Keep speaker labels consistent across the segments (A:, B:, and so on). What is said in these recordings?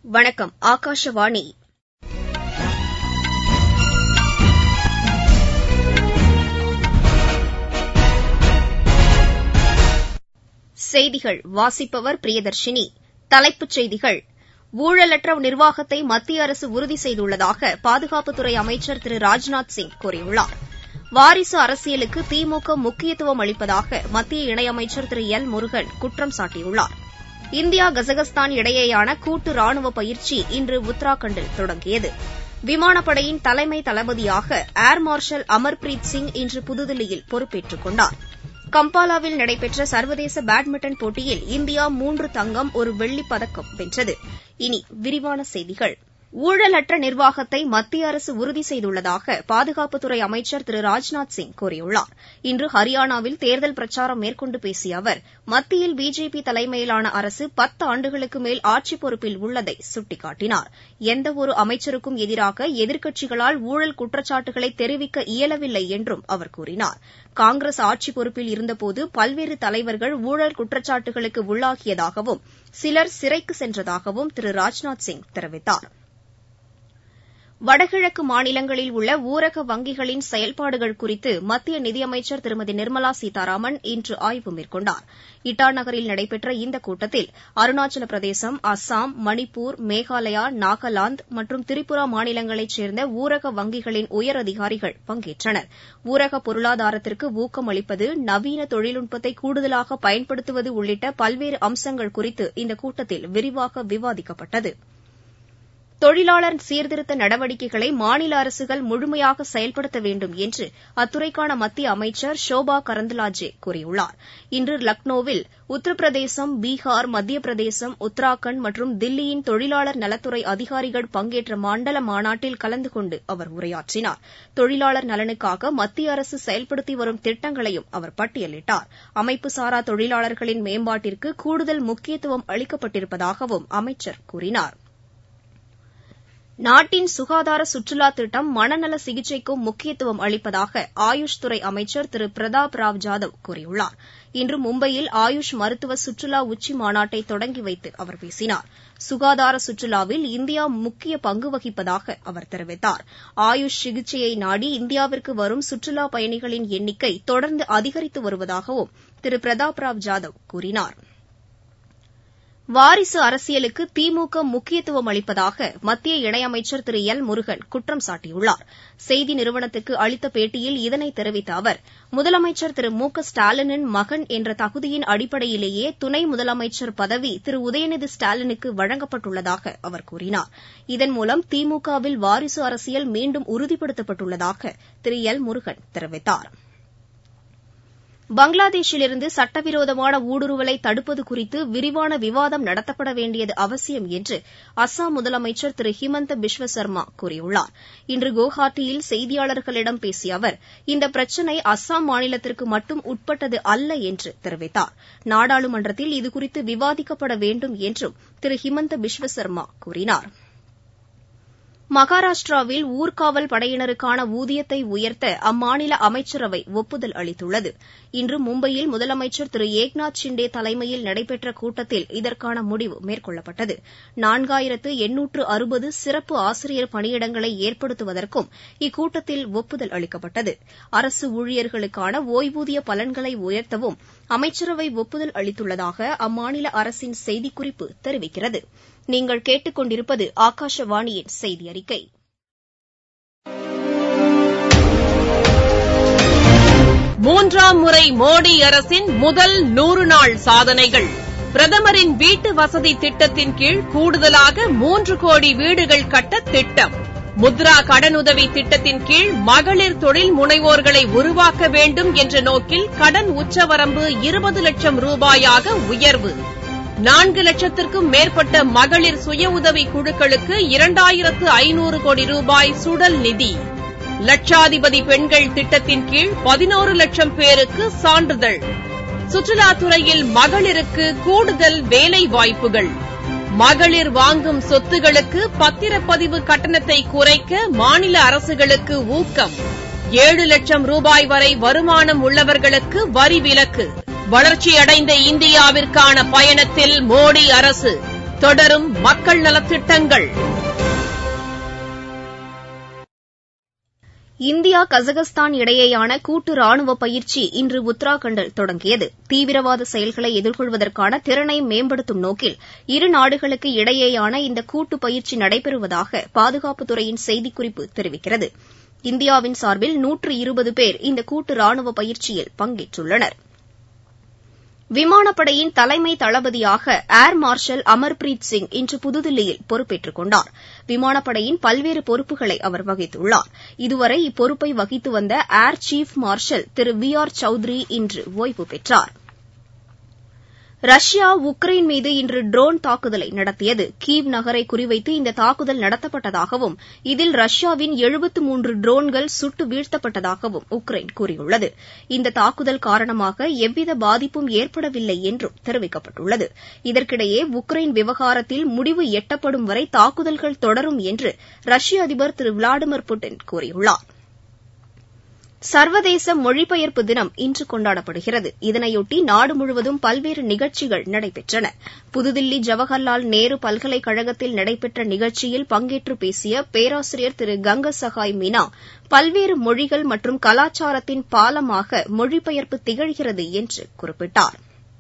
A: வணக்கம் ஆகாஷவாணி செய்திகள் வாசிப்பவர் பிரியதர்ஷினி தலைப்புச் செய்திகள் ஊழலற்ற நிர்வாகத்தை மத்திய அரசு உறுதி செய்துள்ளதாக பாதுகாப்புத்துறை அமைச்சர் திரு ராஜ்நாத் சிங் கூறியுள்ளார் வாரிசு அரசியலுக்கு திமுக முக்கியத்துவம் அளிப்பதாக மத்திய இணையமைச்சர் திரு எல் முருகன் குற்றம் சாட்டியுள்ளார் இந்தியா கஜகஸ்தான் இடையேயான கூட்டு ராணுவ பயிற்சி இன்று உத்தராகண்டில் தொடங்கியது விமானப்படையின் தலைமை தளபதியாக ஏர் மார்ஷல் அமர்பிரீத் சிங் இன்று புதுதில்லியில் பொறுப்பேற்றுக் கொண்டார் கம்பாலாவில் நடைபெற்ற சர்வதேச பேட்மிண்டன் போட்டியில் இந்தியா மூன்று தங்கம் ஒரு வெள்ளிப் பதக்கம் வென்றது இனி விரிவான செய்திகள் ஊழலற்ற நிர்வாகத்தை மத்திய அரசு உறுதி செய்துள்ளதாக பாதுகாப்புத்துறை அமைச்சர் திரு ராஜ்நாத் சிங் கூறியுள்ளார் இன்று ஹரியானாவில் தேர்தல் பிரச்சாரம் மேற்கொண்டு பேசிய அவர் மத்தியில் பிஜேபி தலைமையிலான அரசு பத்து ஆண்டுகளுக்கு மேல் ஆட்சிப் பொறுப்பில் உள்ளதை சுட்டிக்காட்டினார் எந்தவொரு அமைச்சருக்கும் எதிராக எதிர்க்கட்சிகளால் ஊழல் குற்றச்சாட்டுகளை தெரிவிக்க இயலவில்லை என்றும் அவர் கூறினார் காங்கிரஸ் ஆட்சிப் பொறுப்பில் இருந்தபோது பல்வேறு தலைவர்கள் ஊழல் குற்றச்சாட்டுகளுக்கு உள்ளாகியதாகவும் சிலர் சிறைக்கு சென்றதாகவும் திரு ராஜ்நாத் சிங் தெரிவித்தாா் வடகிழக்கு மாநிலங்களில் உள்ள ஊரக வங்கிகளின் செயல்பாடுகள் குறித்து மத்திய நிதியமைச்சர் திருமதி நிர்மலா சீதாராமன் இன்று ஆய்வு மேற்கொண்டார் இட்டா நகரில் நடைபெற்ற இந்த கூட்டத்தில் அருணாச்சல பிரதேசம் அஸ்ஸாம் மணிப்பூர் மேகாலயா நாகாலாந்து மற்றும் திரிபுரா மாநிலங்களைச் சேர்ந்த ஊரக வங்கிகளின் உயரதிகாரிகள் பங்கேற்றனர் ஊரக பொருளாதாரத்திற்கு ஊக்கம் அளிப்பது நவீன தொழில்நுட்பத்தை கூடுதலாக பயன்படுத்துவது உள்ளிட்ட பல்வேறு அம்சங்கள் குறித்து இந்த கூட்டத்தில் விரிவாக விவாதிக்கப்பட்டது தொழிலாளர் சீர்திருத்த நடவடிக்கைகளை மாநில அரசுகள் முழுமையாக செயல்படுத்த வேண்டும் என்று அத்துறைக்கான மத்திய அமைச்சர் ஷோபா கரந்தலாஜே கூறியுள்ளார் இன்று லக்னோவில் உத்தரப்பிரதேசம் பீகார் மத்திய பிரதேசம் உத்தராகண்ட் மற்றும் தில்லியின் தொழிலாளர் நலத்துறை அதிகாரிகள் பங்கேற்ற மண்டல மாநாட்டில் கலந்து கொண்டு அவர் உரையாற்றினார் தொழிலாளர் நலனுக்காக மத்திய அரசு செயல்படுத்தி வரும் திட்டங்களையும் அவர் பட்டியலிட்டார் அமைப்புசாரா தொழிலாளர்களின் மேம்பாட்டிற்கு கூடுதல் முக்கியத்துவம் அளிக்கப்பட்டிருப்பதாகவும் அமைச்சர் கூறினார் நாட்டின் சுகாதார சுற்றுலா திட்டம் மனநல சிகிச்சைக்கும் முக்கியத்துவம் அளிப்பதாக ஆயுஷ் துறை அமைச்சர் திரு பிரதாப் ராவ் ஜாதவ் கூறியுள்ளார் இன்று மும்பையில் ஆயுஷ் மருத்துவ சுற்றுலா உச்சி மாநாட்டை தொடங்கி வைத்து அவர் பேசினார் சுகாதார சுற்றுலாவில் இந்தியா முக்கிய பங்கு வகிப்பதாக அவர் தெரிவித்தார் ஆயுஷ் சிகிச்சையை நாடி இந்தியாவிற்கு வரும் சுற்றுலா பயணிகளின் எண்ணிக்கை தொடர்ந்து அதிகரித்து வருவதாகவும் திரு பிரதாப் ராவ் ஜாதவ் கூறினாா் வாரிசு அரசியலுக்கு திமுக முக்கியத்துவம் அளிப்பதாக மத்திய இணையமைச்சர் திரு எல் முருகன் குற்றம் சாட்டியுள்ளார் செய்தி நிறுவனத்துக்கு அளித்த பேட்டியில் இதனை தெரிவித்த அவர் முதலமைச்சர் திரு மு க ஸ்டாலினின் மகன் என்ற தகுதியின் அடிப்படையிலேயே துணை முதலமைச்சர் பதவி திரு உதயநிதி ஸ்டாலினுக்கு வழங்கப்பட்டுள்ளதாக அவர் கூறினார் இதன் மூலம் திமுகவில் வாரிசு அரசியல் மீண்டும் உறுதிப்படுத்தப்பட்டுள்ளதாக திரு எல் முருகன் தெரிவித்தாா் பங்களாதேஷிலிருந்து சட்டவிரோதமான ஊடுருவலை தடுப்பது குறித்து விரிவான விவாதம் நடத்தப்பட வேண்டியது அவசியம் என்று அஸ்ஸாம் முதலமைச்சர் திரு ஹிமந்த பிஸ்வ சர்மா கூறியுள்ளார் இன்று குவஹாத்தியில் செய்தியாளர்களிடம் பேசிய அவர் இந்த பிரச்சினை அஸ்ஸாம் மாநிலத்திற்கு மட்டும் உட்பட்டது அல்ல என்று தெரிவித்தார் நாடாளுமன்றத்தில் இதுகுறித்து விவாதிக்கப்பட வேண்டும் என்றும் திரு ஹிமந்த பிஸ்வ சர்மா கூறினாா் மகாராஷ்டிராவில் ஊர்காவல் படையினருக்கான ஊதியத்தை உயர்த்த அம்மாநில அமைச்சரவை ஒப்புதல் அளித்துள்ளது இன்று மும்பையில் முதலமைச்சர் திரு ஏக்நாத் ஷிண்டே தலைமையில் நடைபெற்ற கூட்டத்தில் இதற்கான முடிவு மேற்கொள்ளப்பட்டது நான்காயிரத்து எண்ணூற்று அறுபது சிறப்பு ஆசிரியர் பணியிடங்களை ஏற்படுத்துவதற்கும் இக்கூட்டத்தில் ஒப்புதல் அளிக்கப்பட்டது அரசு ஊழியர்களுக்கான ஒய்வூதிய பலன்களை உயர்த்தவும் அமைச்சரவை ஒப்புதல் அளித்துள்ளதாக அம்மாநில அரசின் செய்திக்குறிப்பு தெரிவிக்கிறது நீங்கள் கேட்டுக் கொண்டிருப்பது ஆகாஷவாணியின் செய்தி அறிக்கை
B: மூன்றாம் முறை மோடி அரசின் முதல் நூறு நாள் சாதனைகள் பிரதமரின் வீட்டு வசதி திட்டத்தின் கீழ் கூடுதலாக மூன்று கோடி வீடுகள் கட்ட திட்டம் முத்ரா கடனுதவி திட்டத்தின் கீழ் மகளிர் தொழில் முனைவோர்களை உருவாக்க வேண்டும் என்ற நோக்கில் கடன் உச்சவரம்பு இருபது லட்சம் ரூபாயாக உயர்வு நான்கு லட்சத்திற்கும் மேற்பட்ட மகளிர் சுய உதவி குழுக்களுக்கு இரண்டாயிரத்து ஐநூறு கோடி ரூபாய் சுடல் நிதி லட்சாதிபதி பெண்கள் திட்டத்தின் கீழ் பதினோரு லட்சம் பேருக்கு சான்றிதழ் சுற்றுலாத்துறையில் மகளிருக்கு கூடுதல் வேலை வாய்ப்புகள் மகளிர் வாங்கும் சொத்துகளுக்கு பத்திரப்பதிவு கட்டணத்தை குறைக்க மாநில அரசுகளுக்கு ஊக்கம் ஏழு லட்சம் ரூபாய் வரை வருமானம் உள்ளவர்களுக்கு வரி விலக்கு வளர்ச்சியடைந்த இந்தியாவிற்கான பயணத்தில் மோடி அரசு தொடரும் மக்கள் நலத்திட்டங்கள்
A: இந்தியா கஜகஸ்தான் இடையேயான கூட்டு ராணுவ பயிற்சி இன்று உத்தராகண்டில் தொடங்கியது தீவிரவாத செயல்களை எதிர்கொள்வதற்கான திறனை மேம்படுத்தும் நோக்கில் இரு நாடுகளுக்கு இடையேயான இந்த கூட்டு பயிற்சி நடைபெறுவதாக பாதுகாப்புத்துறையின் செய்திக்குறிப்பு தெரிவிக்கிறது இந்தியாவின் சார்பில் நூற்று இருபது பேர் இந்த கூட்டு ராணுவ பயிற்சியில் பங்கேற்றுள்ளனர் விமானப்படையின் தலைமை தளபதியாக ஏர் மார்ஷல் அமர்பிரீத் சிங் இன்று புதுதில்லியில் பொறுப்பேற்றுக் கொண்டார் விமானப்படையின் பல்வேறு பொறுப்புகளை அவர் வகித்துள்ளார் இதுவரை இப்பொறுப்பை வகித்து வந்த ஏர் சீஃப் மார்ஷல் திரு வி ஆர் சௌத்ரி இன்று ஓய்வு பெற்றார் ரஷ்யா உக்ரைன் மீது இன்று ட்ரோன் தாக்குதலை நடத்தியது கீவ் நகரை குறிவைத்து இந்த தாக்குதல் நடத்தப்பட்டதாகவும் இதில் ரஷ்யாவின் எழுபத்து மூன்று ட்ரோன்கள் சுட்டு வீழ்த்தப்பட்டதாகவும் உக்ரைன் கூறியுள்ளது இந்த தாக்குதல் காரணமாக எவ்வித பாதிப்பும் ஏற்படவில்லை என்றும் தெரிவிக்கப்பட்டுள்ளது இதற்கிடையே உக்ரைன் விவகாரத்தில் முடிவு எட்டப்படும் வரை தாக்குதல்கள் தொடரும் என்று ரஷ்ய அதிபர் திரு விளாடிமிர் புட்டின் கூறியுள்ளார் சர்வதேச மொழிபெயர்ப்பு தினம் இன்று கொண்டாடப்படுகிறது இதனையொட்டி நாடு முழுவதும் பல்வேறு நிகழ்ச்சிகள் நடைபெற்றன புதுதில்லி ஜவஹர்லால் நேரு பல்கலைக்கழகத்தில் நடைபெற்ற நிகழ்ச்சியில் பங்கேற்று பேசிய பேராசிரியர் திரு கங்க சகாய் மீனா பல்வேறு மொழிகள் மற்றும் கலாச்சாரத்தின் பாலமாக மொழிபெயர்ப்பு திகழ்கிறது என்று குறிப்பிட்டார்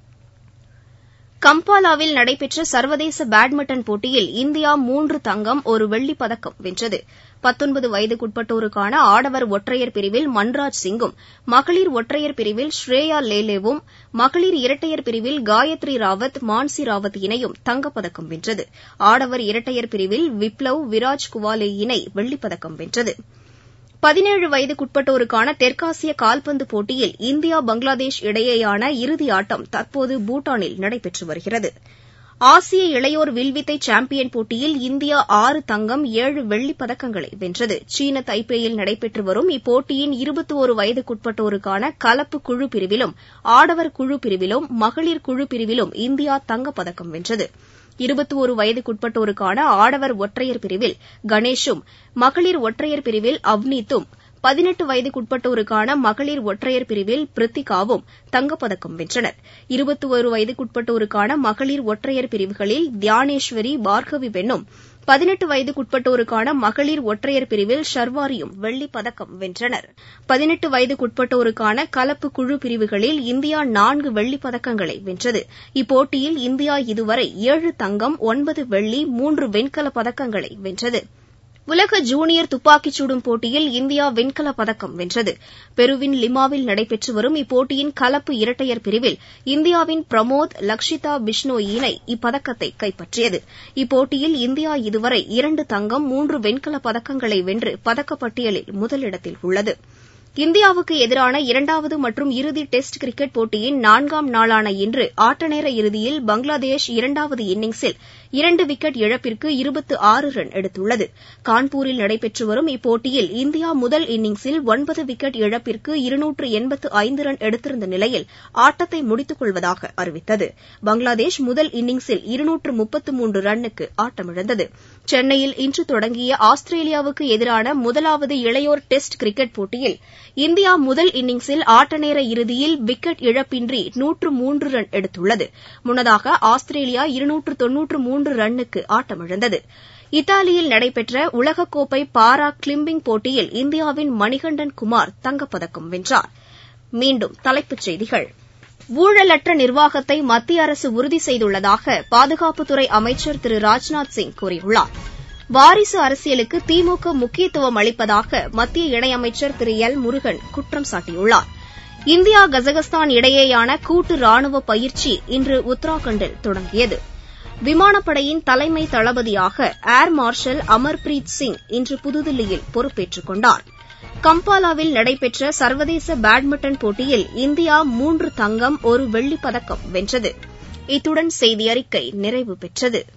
A: கம்பாலாவில் நடைபெற்ற சர்வதேச பேட்மிண்டன் போட்டியில் இந்தியா மூன்று தங்கம் ஒரு வெள்ளிப் பதக்கம் வென்றது பத்தொன்பது வயதுக்குட்பட்டோருக்கான ஆடவர் ஒற்றையர் பிரிவில் மன்ராஜ் சிங்கும் மகளிர் ஒற்றையர் பிரிவில் ஸ்ரேயா லேலேவும் மகளிர் இரட்டையர் பிரிவில் காயத்ரி ராவத் மான்சி ராவத் இணையும் தங்கப்பதக்கம் வென்றது ஆடவர் இரட்டையர் பிரிவில் விப்ளவ் விராஜ் குவாலே இணை வெள்ளிப்பதக்கம் வென்றது பதினேழு வயதுக்குட்பட்டோருக்கான தெற்காசிய கால்பந்து போட்டியில் இந்தியா பங்களாதேஷ் இடையேயான இறுதி ஆட்டம் தற்போது பூட்டானில் நடைபெற்று வருகிறது ஆசிய இளையோர் வில்வித்தை சாம்பியன் போட்டியில் இந்தியா ஆறு தங்கம் ஏழு வெள்ளிப் பதக்கங்களை வென்றது சீன தைப்பேயில் நடைபெற்று வரும் இப்போட்டியின் இருபத்தோரு வயதுக்குட்பட்டோருக்கான கலப்பு குழு பிரிவிலும் ஆடவர் குழு பிரிவிலும் மகளிர் குழு பிரிவிலும் இந்தியா தங்கப்பதக்கம் வென்றது இருபத்தோரு வயதுக்குட்பட்டோருக்கான ஆடவர் ஒற்றையர் பிரிவில் கணேஷும் மகளிர் ஒற்றையர் பிரிவில் அவ்னீத்தும் பதினெட்டு வயதுக்குட்பட்டோருக்கான மகளிர் ஒற்றையர் பிரிவில் பிரித்திகாவும் தங்கப்பதக்கம் வென்றனர் இருபத்தோரு வயதுக்குட்பட்டோருக்கான மகளிர் ஒற்றையர் பிரிவுகளில் தியானேஸ்வரி பார்கவி பெண்ணும் பதினெட்டு வயதுக்குட்பட்டோருக்கான மகளிர் ஒற்றையர் பிரிவில் ஷர்வாரியும் வெள்ளிப் பதக்கம் வென்றனர் பதினெட்டு வயதுக்குட்பட்டோருக்கான கலப்பு குழு பிரிவுகளில் இந்தியா நான்கு வெள்ளிப் பதக்கங்களை வென்றது இப்போட்டியில் இந்தியா இதுவரை ஏழு தங்கம் ஒன்பது வெள்ளி மூன்று வெண்கலப் பதக்கங்களை வென்றது உலக ஜூனியர் துப்பாக்கிச் சுடும் போட்டியில் இந்தியா வெண்கலப் பதக்கம் வென்றது பெருவின் லிமாவில் நடைபெற்று வரும் இப்போட்டியின் கலப்பு இரட்டையர் பிரிவில் இந்தியாவின் பிரமோத் லக்ஷிதா பிஷ்னோய் இணை இப்பதக்கத்தை கைப்பற்றியது இப்போட்டியில் இந்தியா இதுவரை இரண்டு தங்கம் மூன்று வெண்கலப் பதக்கங்களை வென்று பதக்கப்பட்டியலில் முதலிடத்தில் உள்ளது இந்தியாவுக்கு எதிரான இரண்டாவது மற்றும் இறுதி டெஸ்ட் கிரிக்கெட் போட்டியின் நான்காம் நாளான இன்று ஆட்டநேர இறுதியில் பங்களாதேஷ் இரண்டாவது இன்னிங்ஸில் இரண்டு விக்கெட் இழப்பிற்கு இருபத்து ஆறு ரன் எடுத்துள்ளது கான்பூரில் நடைபெற்று வரும் இப்போட்டியில் இந்தியா முதல் இன்னிங்ஸில் ஒன்பது விக்கெட் இழப்பிற்கு இருநூற்று எண்பத்து ஐந்து ரன் எடுத்திருந்த நிலையில் ஆட்டத்தை முடித்துக் கொள்வதாக அறிவித்தது பங்களாதேஷ் முதல் இன்னிங்ஸில் இருநூற்று முப்பத்து மூன்று ரன்னுக்கு ஆட்டமிழந்தது சென்னையில் இன்று தொடங்கிய ஆஸ்திரேலியாவுக்கு எதிரான முதலாவது இளையோர் டெஸ்ட் கிரிக்கெட் போட்டியில் இந்தியா முதல் இன்னிங்ஸில் ஆட்டநேர இறுதியில் விக்கெட் இழப்பின்றி நூற்று மூன்று ரன் எடுத்துள்ளது முன்னதாக ஆஸ்திரேலியா இருநூற்று தொன்னூற்று மூன்று ரன்னுக்கு ஆட்டமிழந்தது இத்தாலியில் நடைபெற்ற உலகக்கோப்பை பாரா கிளிம்பிங் போட்டியில் இந்தியாவின் மணிகண்டன் குமார் தங்கப்பதக்கம் வென்றார் மீண்டும் தலைப்புச் செய்திகள் ஊழலற்ற நிர்வாகத்தை மத்திய அரசு உறுதி செய்துள்ளதாக பாதுகாப்புத்துறை அமைச்சர் திரு ராஜ்நாத் சிங் கூறியுள்ளார் வாரிசு அரசியலுக்கு திமுக முக்கியத்துவம் அளிப்பதாக மத்திய இணையமைச்சர் திரு எல் முருகன் குற்றம் சாட்டியுள்ளார் இந்தியா கஜகஸ்தான் இடையேயான கூட்டு ராணுவ பயிற்சி இன்று உத்தராகண்டில் தொடங்கியது விமானப்படையின் தலைமை தளபதியாக ஏர் மார்ஷல் அமர்பிரீத் சிங் இன்று புதுதில்லியில் பொறுப்பேற்றுக் கொண்டார் கம்பாலாவில் நடைபெற்ற சர்வதேச பேட்மிண்டன் போட்டியில் இந்தியா மூன்று தங்கம் ஒரு வெள்ளிப் பதக்கம் வென்றது இத்துடன் செய்தியறிக்கை நிறைவு பெற்றது